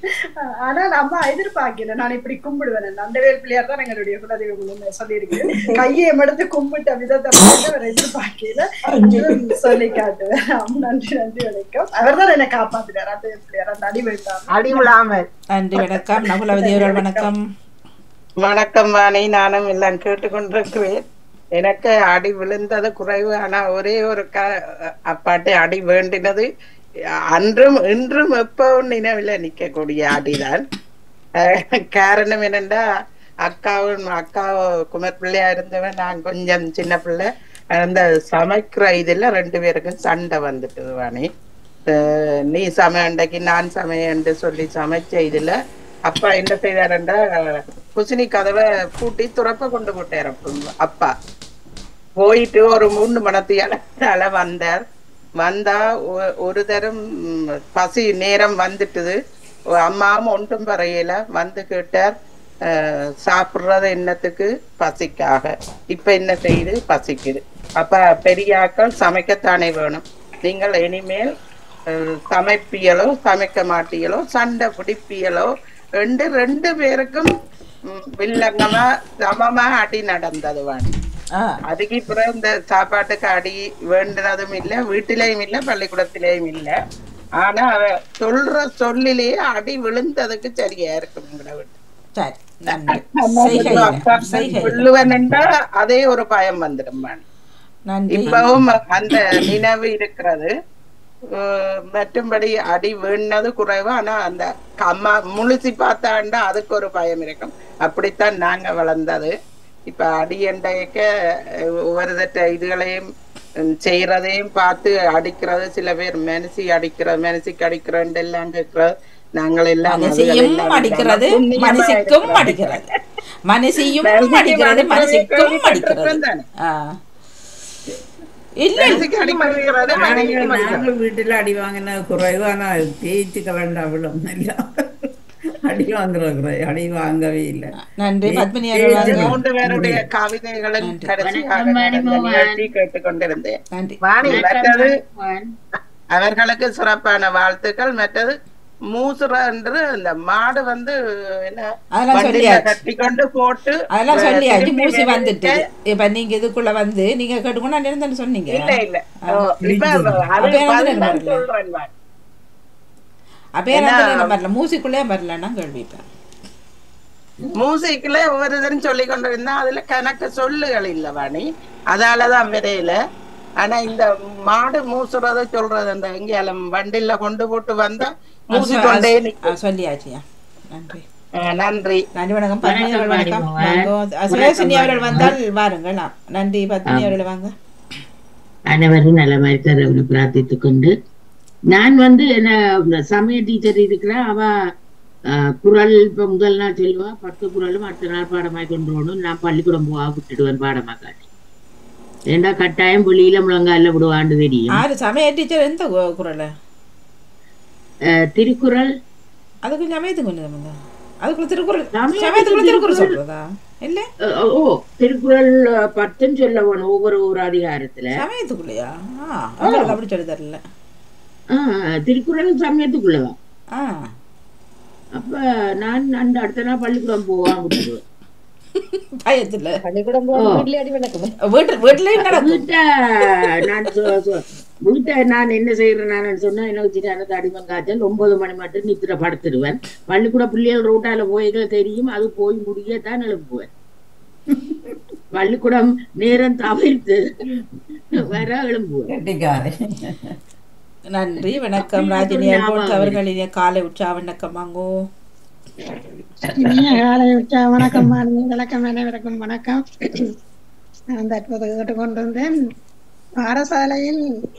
ஆனா நம்ம எதிர்பார்க்கல நான் இப்படி கும்பிடுவேன் அந்த வேல் பிள்ளையார் தான் எங்களுடைய குலதெய்வம் சொல்லியிருக்கு கையை எடுத்து கும்பிட்ட விதத்தை பார்த்து அவர் எதிர்பார்க்கல இதுவும் சொல்லி காட்டுவேன் ஆமா, நன்றி நன்றி வணக்கம் அவர் தான் என்னை காப்பாத்தினார் அந்த வேல் பிள்ளையார் அந்த அடி வைத்தார் அடி விழாமல் நன்றி வணக்கம் நகுலவதி அவர்கள் வணக்கம் வணக்கம் வாணி நானும் எல்லாம் கேட்டுக்கொண்டிருக்கிறேன் எனக்கு அடி விழுந்தது குறைவு ஆனா ஒரே ஒரு க அப்பாட்டு அடி வேண்டினது அன்றும் இன்றும் எப்பவும் நினைவில் நிற்கக்கூடிய அடிதான் அஹ் காரணம் என்னண்டா அக்காவும் அக்கா குமர் பிள்ளையா இருந்தவன் நான் கொஞ்சம் சின்ன பிள்ளை அந்த சமைக்கிற இதுல ரெண்டு பேருக்கும் சண்டை வந்துட்டுது வாணி அஹ் நீ சமையண்டைக்கு நான் சமையண்டு சொல்லி சமைச்ச இதுல அப்பா என்ன செய்தாருண்டா குசினி கதவை பூட்டி துறப்ப கொண்டு போட்டார் அப்பா போயிட்டு ஒரு மூணு மணத்தியால வந்தார் வந்தா ஒ- ஒரு தரம் ம், பசி நேரம் வந்துட்டுது ஒ- அம்மாவும் ஒன்றும் பறையல வந்து கேட்டார் அஹ், சாப்பிடுறது என்னத்துக்கு பசிக்காக இப்ப என்ன செய்யுது பசிக்குது அப்ப பெரியாக்கள் சமைக்கத்தானே வேணும் நீங்கள் இனிமேல் அஹ், சமைப்பியலோ சமைக்க மாட்டியலோ சண்டை பிடிப்பியலோ ரெண்டு ரெண்டு பேருக்கும் ம், வில்லங்கமா சமமா அடி நடந்தது வாணி ஆ அதுக்கு அப்புறம் இந்த சாப்பாட்டுக்கு அடி வேண்டினதும் இல்ல வீட்டிலேயும் இல்ல பள்ளிக்கூடத்திலேயும் இல்ல ஆனா அவ சொல்ற சொல்லிலேயே அடி விழுந்ததுக்கு சரியா இருக்கும் எங்களை விட்டு சரி நன்றி செய்கையில செய்கையில சொல்லுவனண்டா அதே ஒரு பயம் வந்துடும் வாணி. நன்றி இப்பவும் அந்த நினைவு இருக்கிறது அஹ் மற்றும்படி அடி வீழ்னது குறைவு ஆனா அந்த அம்மா முழுசி பார்த்தாண்டா அதுக்கு ஒரு பயம் இருக்கும் அப்படித்தான் நாங்க வளர்ந்தது இப்ப அடி எண்டையக்க ஒவ்வொரு தட்ட இதுகளையும் உம், செய்யறதையும் பார்த்து அடிக்கிறது சில பேர் மெனசி அடிக்கிறது மெனசிக்கு அடிக்கிறோம் எல்லாம் கேட்கிறது நாங்கள் எல்லாம் மனசையும் அதுகளெல்லாம் அடிக்கிறது புண்ணியமா மனசுக்கும் இருக்கிறது. அடிக்கிறது மனசையும் மனசுக்கு அடிக்கிறது அடிக்கிறது மனசுக்கும் அடிக்கிறது கேள்விப்பட்டிருப்பேன் ஆ இல்ல மெனசிக்கு அடிக்கிறது நாங்கள் நாங்கள் வீட்டுல அடி வாங்கின குறைவு ஆனா தேய்ச்சிக்க வேண்டாம் விழும் எல்லாம் அடி வாங்குறோம் அடி வாங்கவே இல்லை நன்றி பத்மினி இது அவர்கள் வாங்க மூன்று பேருடைய கவிதைகளின் கடைசியாக நடந்த நிகழ்ச்சி கேட்டுக்கொண்டிருந்தேன் நன்றி வாணி மற்றது அவர்களுக்கு சிறப்பான வாழ்த்துக்கள் மற்றது மூசுர என்று இந்த மாடு வந்து என்ன அதெல்லாம் வண்டியில சொல்லியாச்சு. கட்டி கொண்டு போட்டு அதெல்லாம் சொல்லியாச்சு திருப்பி மூசி வெளியே- வந்துட்டு இப்ப நீங்க இதுக்குள்ள வந்து நீங்க கேட்டுக்கணும் இருந்தேன்னு சொன்னீங்க இல்ல இல்ல ஆ. ஓ, இப்ப அது அப்ப எனக்கு பதில் தான் வரல. சொல்றேன் நான். அப்ப ஏன்னா வரல மூசிக்குள்ளே வரலன்னா கேள்விப்பேன் மூசிக்குல ஒவ்வொரு தரம் சொல்லி கொண்டிருந்தா அதுல கணக்கு சொல்லுகள் இல்ல வாணி அதாலதான் விரையில ஆனா இந்த மாடு மூசுறத சொல்றது அந்த எங்கேயாலும் வண்டில கொண்டு போட்டு வந்தா மூசி கொண்டே நிக்கும். ஆ, சொல்லியாச்சியா நன்றி ஆ, நன்றி நன்றி வணக்கம் பத்மினி அவர்கள் வணக்கம் வாங்க. சுரேஷினி அவர்கள் வந்தால் வாருங்கள் ஆ, நன்றி பத்மினி அவர்கள் வாங்க அனைவரும் நலமா இருக்கிறவனை பிரார்த்தித்துக் கொண்டு நான் வந்து என்ன இந்த சமய டீச்சர் இருக்கிறேன் அவ ஆஹ், குரல் இப்ப முதல் நாள் சொல்லுவா பத்து குரலும் அடுத்த நாள் பாடமாய் கொண்டு வரணும் நான் பள்ளிக்கூடம் போவா விட்டுடுவேன் பாடமா காட்டி ஏண்டா கட்டாயம் வெளியில முழங்கால விடுவான்னு தெரியும் ஆறு சமய டீச்சர் எந்த கு- குரல் ஆஹ், திருக்குறள் அதுக்கு சமயத்துக்கு ஒன்று தம்பி அதுக்குள்ள திருக்குறள் சமயத்துக்கு சமயத்துக்குள்ள திருக்குறள் திருக்குறள். சொல்றதா இல்ல ஆஹ், ஓ திருக்குறள் ஆஹ், பத்துன்னு சொல்ல வேணும் ஒவ்வொரு ஒரு அதிகாரத்துல சமயத்துக்குள்ளயா ஆ அவங்களுக்கு அப்படி சொல்லி தரல ஆஹ், திருக்குறள் சமயத்துக்குள்ளதான் ஆ அப்ப நான் அந்த அடுத்த நாள் பள்ளிக்கூடம் போவான் விட்டுடுவேன் பயத்துல பள்ளிக்கூடம் ஓ. போக வீட்லயே அடி நடக்கும் வீட்டு வீட்டுலயும் நடக்கும் வீட்டை நான் சொ- சொ- வீட்டை நான் என்ன செய்யறேன் நான் சொன்னா எனக்கு சின்ன அடிமன் காய்ச்சல் ஒன்பது மணி மட்டும் நித்திர படுத்துடுவேன் பள்ளிக்கூட பிள்ளைகள் ரோட்டால போய்கள் தெரியும் அது போய் முடிய தான் எழுப்புவேன் பள்ளிக்கூடம் நேரம் தவிர்த்து வர எழும்புவேன் கெட்டிக்காரி நன்றி வணக்கம் ராஜினி அல்போன்ஸ் அவர்களின் காலை உற்சாக வணக்கம் வாங்கோ இனிய காலை உச்சா வணக்கம் மாணவி வணக்கம் அனைவருக்கும் வணக்கம் நான் தற்போது கேட்டுக்கொண்டிருந்தேன் பாடசாலையில்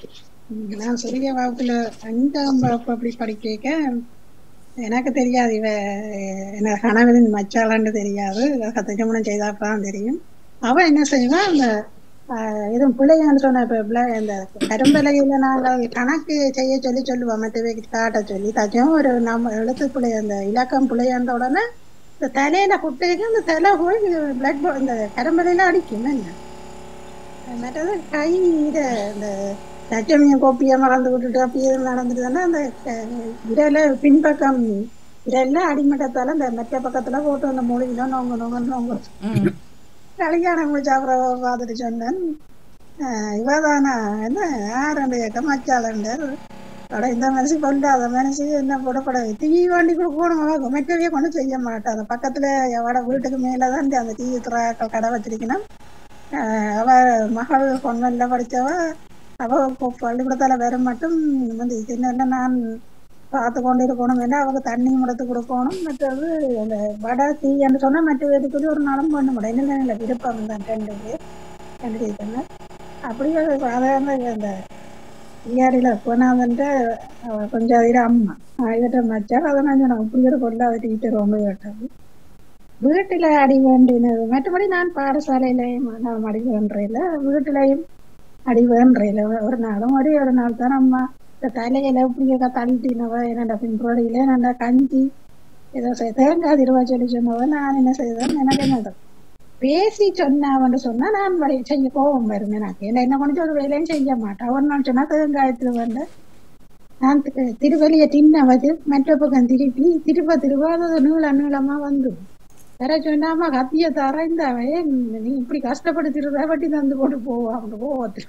ம், நான் சிறிய வகுப்புல அஞ்சாம் வகுப்பு அப்படி படிக்க எனக்கு தெரியாது இவ என்ன கணவனின் மச்சாளான்னு தெரியாது திருமணம் செய்தாப்பதான் தெரியும் அவ என்ன செய்வா அந்த ஆஹ், எதுவும் பிள்ளையான்னு சொன்ன இப்ப பிள்ளை இந்த கரும்பலையில நாங்கள் கணக்கு செய்ய சொல்லி சொல்லுவோம் மற்றவை காட்ட சொல்லி தச்சும் ஒரு நம்ம எழுத்து பிள்ளை அந்த இலக்கம் பிள்ளையாண்ட உடனே இந்த தலையில குட்டைக்கு அந்த தலை போய் பிளட் இந்த கரும்பலையில அடிக்கும் என்ன மற்றது கை இத இந்த லட்சுமியும் கோப்பியை மறந்து விட்டுட்டு அப்படியே நடந்துட்டுதானே அந்த க- விரல பின்பக்கம் விரல்ல அடிமட்டத்தால இந்த மெத்த பக்கத்துல போட்டு அந்த மொழியில நோங்க நோங்க நோங்க கல்யாணம் முடிச்ச அப்புறம் பார்த்துட்டு சொன்னேன் ஆஹ் இவதானா என்ன யாருண்டு கேட்க மச்சாளண்டர் அட இந்த மனசு கொல்லாத மனசு என்ன போடப்பட டீ வண்டி கொடுக்கணும் மெட்டவே கொண்டு செய்ய மாட்டேன் அந்த பக்கத்துல எவட வீட்டுக்கு மேலதான் இந்த அந்த டீ துறாக்கள் கடை வச்சிருக்கணும் ஆஹ் அவ மகள் பொன்மல்ல படிச்சவ அவ இப்போ பள்ளிக்கூடத்தால வர மட்டும் வந்து சின்ன நான் பார்த்து கொண்டு இருக்கணும் என்ன அவங்க தண்ணி முடத்து கொடுக்கணும் மற்றது அந்த வடை டீ என்று சொன்னா மற்ற வீட்டுக்கு ஒரு நாளும் பண்ண முடியும் இல்லை இல்லை விருப்பம் தான் ரெண்டு பேர் ரெண்டு டீச்சர் அப்படியே அதை வந்து அந்த இயாரில போனாதுன்ட்டு கொஞ்சம் அதில் அம்மா இவற்றை மச்சார் அதை நான் சொன்னேன் இப்படி ஒரு கொள்ளாத டீச்சர் ரொம்ப கேட்டது வீட்டில் அடி வேண்டினது மற்றபடி நான் பாடசாலையிலையும் நான் அடி வேண்டுறையில வீட்டிலையும் அடி வேண்டுறையில ஒரு நாளும் ஒரே ஒரு நாள் தான் அம்மா இந்த தலையில இப்படி தள்ளிட்டினவ என்னோட பின்புறடியில என்னோட கஞ்சி ஏதோ செய்- தேங்காய் திருவா சொல்லி சொன்னவ நான் என்ன செய்தேன் எனக்கு என்ன பேசி சொன்னாவன்னு சொன்னா நான் வழி செய்ய கோபம் வரும் எனக்கு என்ன என்ன கொஞ்சம் ஒரு வேலையும் செய்ய மாட்டேன் ஒரு நாள் சொன்னா தேங்காயத்துல வந்து நான் தி- திருவலிய தின்னவது மற்ற பக்கம் திருப்பி திருப்ப திருப்ப அது நீள நீளமா வந்து வேற சொன்னாம கத்திய தர இந்த நீ இப்படி கஷ்டப்படுத்திருந்தா வட்டி தந்து போட்டு போவா அவங்க போவத்து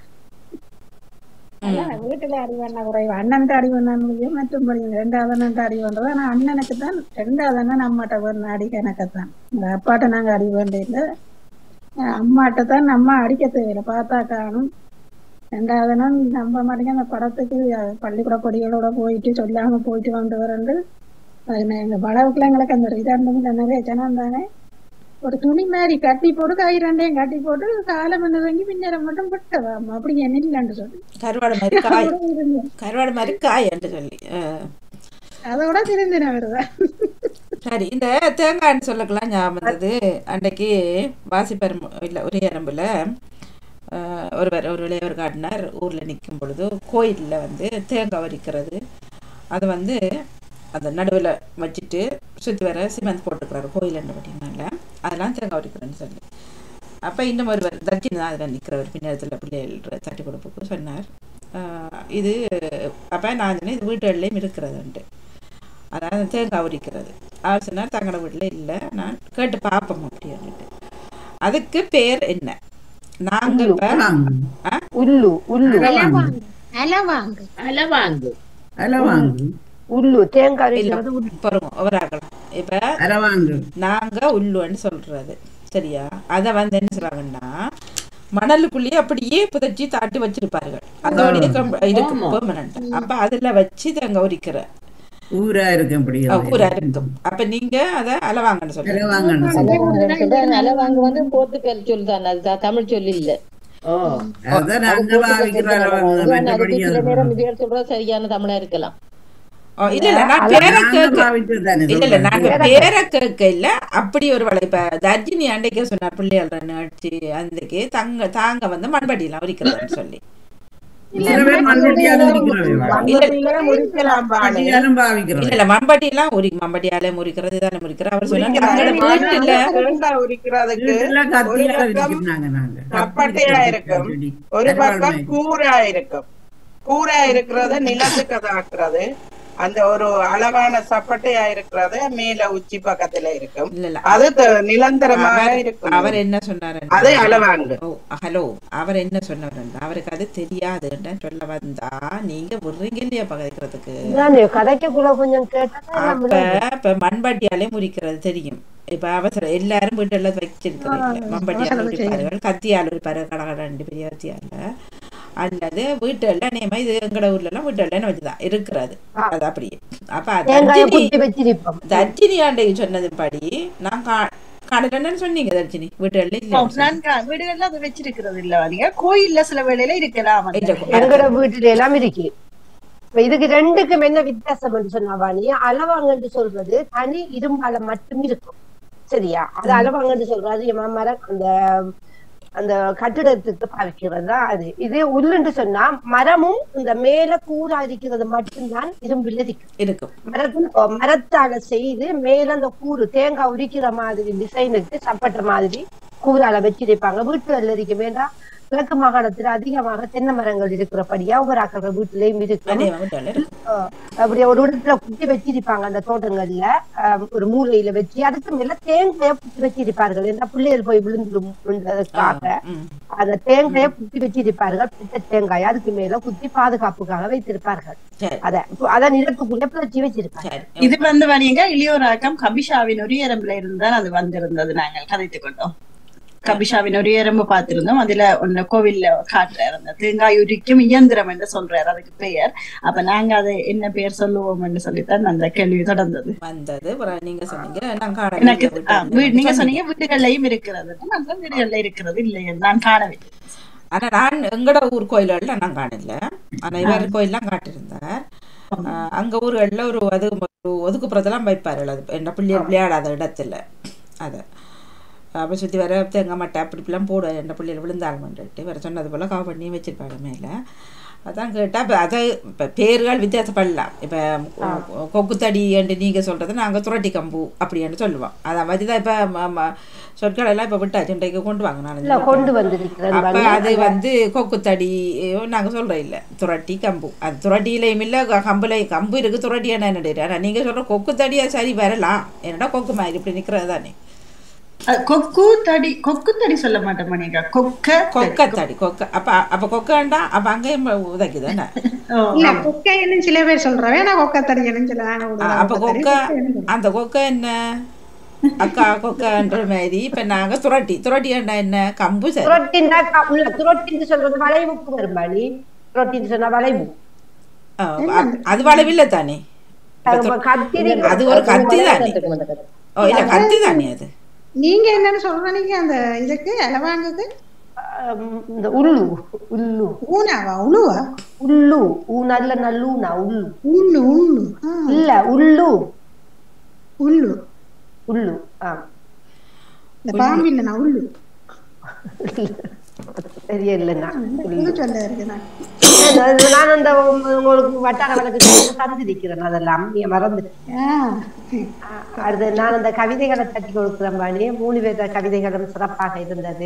அதான் வீட்டுல அடி பண்ண குறைவு அண்ணன்ட்டு அடி பண்ண முடியும் மற்றும் ரெண்டாவது அண்ணன்ட்டு அடி பண்றது ஆனா அண்ணனுக்கு தான் ரெண்டாவது அண்ணன் அம்மாட்ட பண்ண அடி கணக்கத்தான் எங்க அப்பாட்ட நாங்க அடி வேண்டியது அம்மாட்ட தான் நம்ம அடிக்க தேவையில்லை பார்த்தா காணும் ரெண்டாவது நாள் நம்ப மாட்டேங்க அந்த படத்துக்கு அஹ், பள்ளிக்கூட பொடிகளோட போயிட்டு சொல்லாம போயிட்டு வந்து வரண்டு அது நான் எங்க படவுக்குள்ள எங்களுக்கு அந்த இதாண்டு நிறைய ஜனம் தானே ஒரு துணி மாதிரி கட்டி போட்டு கை ரெண்டையும் கட்டி போட்டு காலை மண்ணு வாங்கி பின்னரம் மட்டும் விட்டவா அப்படி என்ன இல்லைன்னு சொல்லி கருவாடு மாதிரி காய் அதோட இருந்தேன். கருவாடு மாதிரி காய் என்று சொல்லி அஹ். அதோட திருந்தின வருதா சரி இந்த தேங்காய்னு சொல்லக்கலாம் ஞாபகம் வந்தது அன்றைக்கு வாசிப்பெரும் இல்லை ஒரே அரம்பில் ஒருவர் ஒரு இளையவர் காட்டினார் ஊரில் நிற்கும் பொழுது கோயிலில் வந்து தேங்காய் வரிக்கிறது அது வந்து அந்த நடுவில் வச்சுட்டு சுற்றி வர சிமெண்ட் போட்டுக்கிறாரு கோயில் என்ன அப்படின்னால அதெல்லாம் தேங்காய் வரிக்கிறேன்னு சொல்லி அப்போ இன்னும் ஒருவர் தர்ஜினி தான் அதில் நிற்கிறவர் பின்னத்தில் பிள்ளைகள் தட்டி கொடுப்புக்கு சொன்னார் ஆஹ் இது அப்போ நான் சொன்னேன் இது வீட்டுகள்லேயும் இருக்கிறதுன்ட்டு அதாவது தேங்காய் உரிக்கிறது அவர் சொன்னார் தங்களோட வீட்டில் இல்லை நான் கேட்டு பார்ப்போம் அப்படின்ட்டு அதுக்கு பேர் என்ன நாங்க இப்ப ஆ? உல்லு உல்லு அலவாங்கு அலவாங்கு அலவாங்கு அலவாங்கு உல்லு தேங்காய் இல்ல, அரைக்கிறது உல்லு. பாருங்க அவராகலாம் இப்ப அலவாங்கு நாங்க உள்ளுன்னு சொல்றது சரியா அத வந்து என்ன சொல்றாங்கன்னா மணலுக்குள்ளேயே அப்படியே புதைச்சி தாட்டி வச்சிருப்பார்கள் அதோடய கம்- இருக்கு ஆமா. பெர்மனண்ட் அப்ப அதுல வச்சு தேங்க உரிக்கிற ஊரா இருக்கும் இப்படி ஊரா இருக்கும் அப்ப நீங்க அத அளவாங்கன்னு சொல்லுங்க அலவாங்கன்னு அலவாங்கன்னு சொல்றேன் அலவாங்க வந்து போர்த்துக்கல் சொல் தான் அது த- தமிழ் சொல் இல்ல ஓ அதான் நாங்க பாவிக்கிற அலவாங்க அதுக்கு மற்றபடி சில அது நேரம் விஜயர் சொல்றது சரியான தமிழா இருக்கலாம் ஓ, இல்ல இல்ல நான் பேரை நாங்க கேட்க பாவிக்கிறது தானே இல்ல இல்ல சொல்றேன். நாங்க பேரை கேட்க இல்ல அப்படி ஒரு வளை இப்ப தர்ஜினி அன்றைக்கே சொன்னார் பிள்ளைகள் நிகழ்ச்சி அன்றைக்கு தங்க தாங்க வந்து மண்படியெல்லாம் உரிக்கிறதுன்னு சொல்லி சில பேர் மண்வெட்டியாலும் இருக்கிறவங்க மண்வெட்டியில முறிக்கலாம் பானு மண்வெட்டியாலும் பாவிக்கிறோம் இல்ல இல்ல மம்பட்டி எல்லாம் உரி மம்பட்டியாலே முறிக்கிறது தானே முறிக்கிற அவர் சொன்னார் உரிக்கிறது. "தங்களோட வீட்டுல தேங்காய் உரிக்கிறதுக்கு வீட்டுல ஒரு கத்தியால பக்கம் இருக்கிறாங்க நாங்க சப்பட்டையா இருக்கும் ஒரு பக்கம் கூரா இருக்கும் கூரா இருக்கிறத நிலத்துக்கு தாக்குறது அந்த ஒரு அளவான சப்பட்டையா இருக்கிறத மேல உச்சி பக்கத்துல இருக்கும் இல்ல இல்ல அது த- நிரந்தரமாக அவர் இருக்கும் அவர் என்ன சொன்னார் அது அளவாங்க ஓ ஹலோ அவர் என்ன சொன்னவர் அவருக்கு அது தெரியாதுன்னு சொல்ல வந்தா நீங்க விடுறீங்க இல்லையா பகைக்கிறதுக்கு இதானே கதைக்கக்குள்ள கொஞ்சம் கேட்டா அப்ப இப்ப மண்பாட்டியாலே முறிக்கிறது தெரியும் இப்ப அவசரம் எல்லாரும் வீட்டுல வச்சிருக்கிறீங்க மண்பாட்டியால உரிப்பார்கள் கத்தியால் உரிப்பாரு கடகட ரெண்டு பெரிய கத்தியால அல்லது வீட்டுல நேமா இது எங்கட ஊர்ல எல்லாம் வீட்டுல வச்சுதான் இருக்கிறது அது அப்படியே அப்ப தேங்காயை தர்ஜினி குத்தி வச்சிருப்போம் தர்ஜினி ஆண்டை சொன்னதுபடி நான் கா காணலன்னு சொன்னீங்க தர்ஜினி வீட்டுல இல்ல நான் கா- வீடுகள்ல அது வச்சிருக்கிறது இல்ல நீங்க கோயில்ல சில வேளையில இருக்கலாம் அந்த எங்கட வீட்டுல எல்லாம் இருக்கு இப்ப இதுக்கு ரெண்டுக்கும் என்ன வித்தியாசம் சொன்னா வாணி அளவாங்கன்னு சொல்றது தனி இரும்பால மட்டும் இருக்கும் சரியா அது அளவாங்கன்னு சொல்றது அதிகமா மரம் அந்த அந்த கட்டிடத்துக்கு பாவிக்கிறது தான் அது இது உள்ளுன்னு சொன்னா மரமும் இந்த மேல கூரா இருக்கிறது மட்டும்தான் இரும்பில் இருக்கு இருக்கும் மரத்து மரத்தால செய்து மேல அந்த கூறு தேங்காய் உரிக்கிற மாதிரி டிசைனுக்கு சப்பட்ட மாதிரி கூறால வச்சிருப்பாங்க வீட்டுல இருக்க வேண்டாம் கிழக்கு மாகாணத்துல அதிகமாக தென்னை மரங்கள் இருக்கிறபடியா ஒவ்வொரு ஆக்கள் வீட்டுலயும் இருக்கும் அதே வீட்டுல இருக்கு. ஆஹ் அப்படி ஒரு இடத்துல குத்தி வச்சிருப்பாங்க அந்த தோட்டங்கள்ல ஆஹ் ஒரு மூலையில வச்சு அதுக்கு மேல தேங்காய குத்தி வச்சிருப்பார்கள் ஏன்னா பிள்ளைகள் போய் விழுந்துருக்காக அந்த தேங்காய குத்தி வச்சிருப்பார்கள் பித்த தேங்காய் அதுக்கு மேல குத்தி பாதுகாப்புக்காக வைத்திருப்பார்கள் அத அத நிலத்துக்குள்ள புதைச்சி வச்சிருப்பாங்க இது வந்து வணிக இளையோராக்கம் கபிஷாவின் ஒரு எறும்புல இருந்தால் அது வந்திருந்தது நாங்கள் கதைத்துக் கொண்டோம் கபிஷாவின் ஒரு எறும்பு பார்த்திருந்தோம் அதுல ஒன்னு கோவில்ல காட்டுறாரு அந்த தேங்காய் உரிக்கும் இயந்திரம் என்று சொல்றாரு அதுக்கு பெயர் அப்ப நாங்க அதை என்ன பெயர் சொல்லுவோம் என்று சொல்லித்தான் அந்த கேள்வி தொடர்ந்தது வந்தது அப்புறம் நீங்க சொன்னீங்க நான் காண எனக்கு ஆ, வீ- நீங்க சொன்னீங்க வீடுகள்லயும் இருக்கிறது நான் வீடுகள்ல இருக்கிறது இல்லை நான் காணவில்லை ஆனா நான் எங்கட ஊர் கோயில்கள்ல நான் காணல ஆனா இவர் கோயில்லாம் காட்டியிருந்தார் ஆஹ் அங்க ஊர்கள்ல ஒரு அது ஒரு ஒதுக்குப்புறத்தெல்லாம் வைப்பார்கள் அது என்ன பிள்ளைகள் விளையாடாத இடத்துல அதை அப்போ சுற்றி வர தேங்காய் மட்டை அப்படி இப்படிலாம் போட என்ன பிள்ளைகள் விழுந்தாங்கன்ட்டு வேறு சொன்னது போல் கவர் பண்ணி வச்சிருப்பாங்க மேலே அதான் கேட்டால் இப்போ அதை இப்போ பேர்கள் வித்தியாசப்படலாம் இப்போ கொக்குத்தடி என்று நீங்கள் சொல்கிறது நாங்கள் துரட்டி கம்பு அப்படின்னு சொல்லுவோம் அதை மாதிரி தான் இப்போ சொற்கள் எல்லாம் இப்போ விட்டாச்சு இன்றைக்கு கொண்டு வாங்க இல்ல நாலஞ்சு கொண்டு வந்திருக்கிறது அப்ப வந்து அது அந்த- வந்து கொக்குத்தடி நாங்க சொல்றோம் இல்ல துரட்டி கம்பு அது துரட்டியிலையும் இல்ல க- கம்புலையும் கம்பு இருக்கு துரட்டி என்ன என்னடு ஆனா நீங்க சொல்ற கொக்குத்தடியா சரி வரலாம் என்னடா கொக்கு மாதிரி இப்படி நிக்கிறது தானே அது கொக்கு தடி கொக்கு தடி சொல்ல மாட்டேன் மணிகா கொக்க கொக்கத்தடி கொக்க அப்ப அப்ப கொக்கண்டா அப்ப அங்கேயும் உதைக்குதானே இல்ல கொக்கைன்னு சில பேர் சொல்றாங்க நான் கொக்கத்தடியன்னு சில நாங்க விடுவோம். அப்ப கொக்க அந்த கொக்க என்ன அக்கா கொக்கன்ற மாதிரி இப்ப நாங்க துரட்டி துரட்டியாண்டா என்ன கம்பு சரி துரட்டின்னா க- இல்ல துரட்டின்னு சொல்றது வளைவுக்கு வரும்பாணி துரட்டின்னு சொன்னா வளைவு ஆ, அ- அது வளவில்லை தானே இப்ப அது து- கத்திரி அது ஒரு கத்தி தானே ஓ இல்ல கத்தி தானே அது நீங்க என்னன்னு சொல்றீங்க அந்த இதுக்கு அளவாங்குக்கு ஆம், இந்த உள்ளு உள்ளு ஊனாவா உழுவா உள்ளு ஊ நல்ல நல்லூனா உள்ளு உள்ளு உள்ளு ஆ, இல்ல உள்ளு உள்ளு உள்ளு ஆ இந்த பாம்பு இல்லைண்ணா உள்ளு தெரிய இல்லைண்ணா புது சொல்ல இருக்கு நான் அது நான் அந்த உங்க- உங்களுக்கு வட்டார வழக்கு தந்திருக்கிறேன் அதெல்லாம் நீங்க மறந்துட்டேன் ஆ, அடுத்து நான் அந்த கவிதைகளை தட்டி கொடுக்குறேன் பாணி மூணு பேர் கவிதைகளும் சிறப்பாக இருந்தது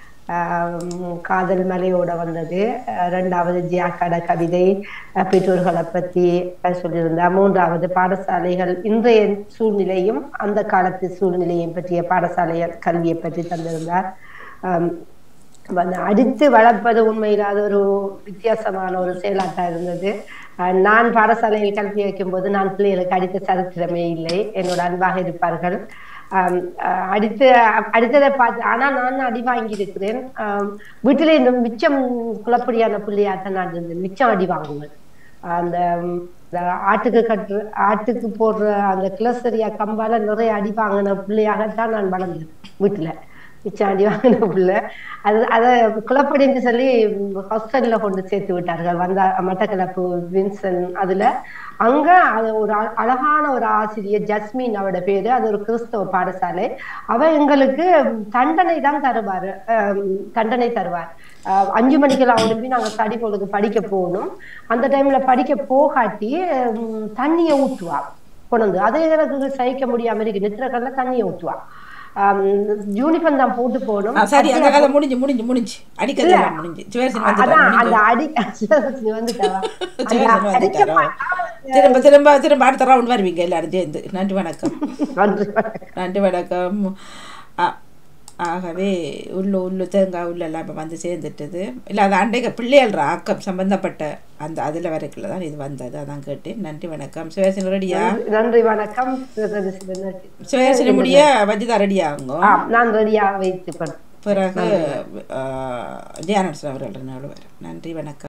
ஆம், காதல் மலையோட வந்தது அஹ் ரெண்டாவது ஜியாக்கட கவிதை அஹ் பெற்றோர்களை பத்தி அஹ் சொல்லியிருந்தா மூன்றாவது பாடசாலைகள் இன்றைய சூழ்நிலையும் அந்த காலத்து சூழ்நிலையும் பற்றிய பாடசாலை கல்வியை பற்றி தந்திருந்தார் ஆம், வந்து அடித்து வளர்ப்பது உண்மையில் அது ஒரு வித்தியாசமான ஒரு செயலாட்டா இருந்தது அஹ் நான் பாடசாலையில் கல்வி வைக்கும்போது நான் பிள்ளைகளுக்கு அடித்த சரித்திரமே இல்லை என்னோட அன்பாக இருப்பார்கள் ஆம், அஹ் அடித்து அடித்ததை பார்த்து ஆனா நான் அடி வாங்கி இருக்கிறேன் வீட்டிலே இந்த மிச்சம் குழப்படியான பிள்ளையாத்தான் நான் இருந்தேன் மிச்சம் அடி வாங்குவேன் அந்த ம், இந்த ஆட்டுக்கு கட்டு ஆட்டுக்கு போடுற அந்த கிளசரியா கம்பால நிறைய அடி வாங்கின பிள்ளையாகத்தான் நான் வளர்ந்தேன் வீட்டுல மிச்சம் அடி வாங்கின பிள்ளை அது அதை குழப்படின்னு சொல்லி ஹாஸ்டல்ல கொண்டு சேர்த்து விட்டார்கள் வந்த மட்டக்களப்பு வின்சன் அதுல அங்க அது ஒரு அ- அழகான ஒரு ஆசிரியர் ஜஸ்மின் அவட பேரு அது ஒரு கிறிஸ்தவ பாடசாலை அவ எங்களுக்கு தண்டனை தான் தருவாரு அஹ் தண்டனை தருவார் அஹ் அஞ்சு மணிக்கெல்லாம் எழுப்பி நாங்க ஸ்டடி போலுக்கு படிக்க போகணும் அந்த டைம்ல படிக்க போகாட்டி உம், தண்ணியை ஊற்றுவா கொண்டு அது எனக்கு சகிக்க முடியாம இருக்கு நித்திரக்கல்ல தண்ணியை ஊற்றுவா யூனிஃபார்ம் தான் போட்டு போகணும் ஆ, சரி அந்த கதை முடிஞ்சு முடிஞ்சு முடிஞ்சு அடிக்கிறது எல்லாம் முடிஞ்சு சிவரசன் அதான் அந்த வந்துட்டார் அடி சிவகாசினி வந்துட்டாவா அந்த சிவரசன் அடிக்க வந்துட்டாரோ திரும்ப திரும்ப திரும்ப அடுத்த ரவுண்ட் வருவீங்க எல்லாரும் சேர்ந்து நன்றி வணக்கம் நன்றி நன்றி வணக்கம் ஆ- ஆகவே உள்ளு உள்ளு தேங்காய் உள்ளெல்லாம் இப்போ வந்து சேர்ந்துட்டுது இல்லை அது அண்டைக்கு பிள்ளைகள் ஆக்கம் சம்பந்தப்பட்ட அந்த அதில் வரைக்குள்ள தான் இது வந்தது அதான் கேட்டேன் நன்றி வணக்கம் சிவசன் ரெடியா நன்றி- நன்றி வணக்கம் சிவகாசினி. சிவசன் முடிய வஜிதா ரெடியாகுங்க ஆ, நான் ரெடியாக வைத்துக் கொண்டேன் பிறகு தியானன் அவர்கள் நடுவர் நன்றி வணக்கம்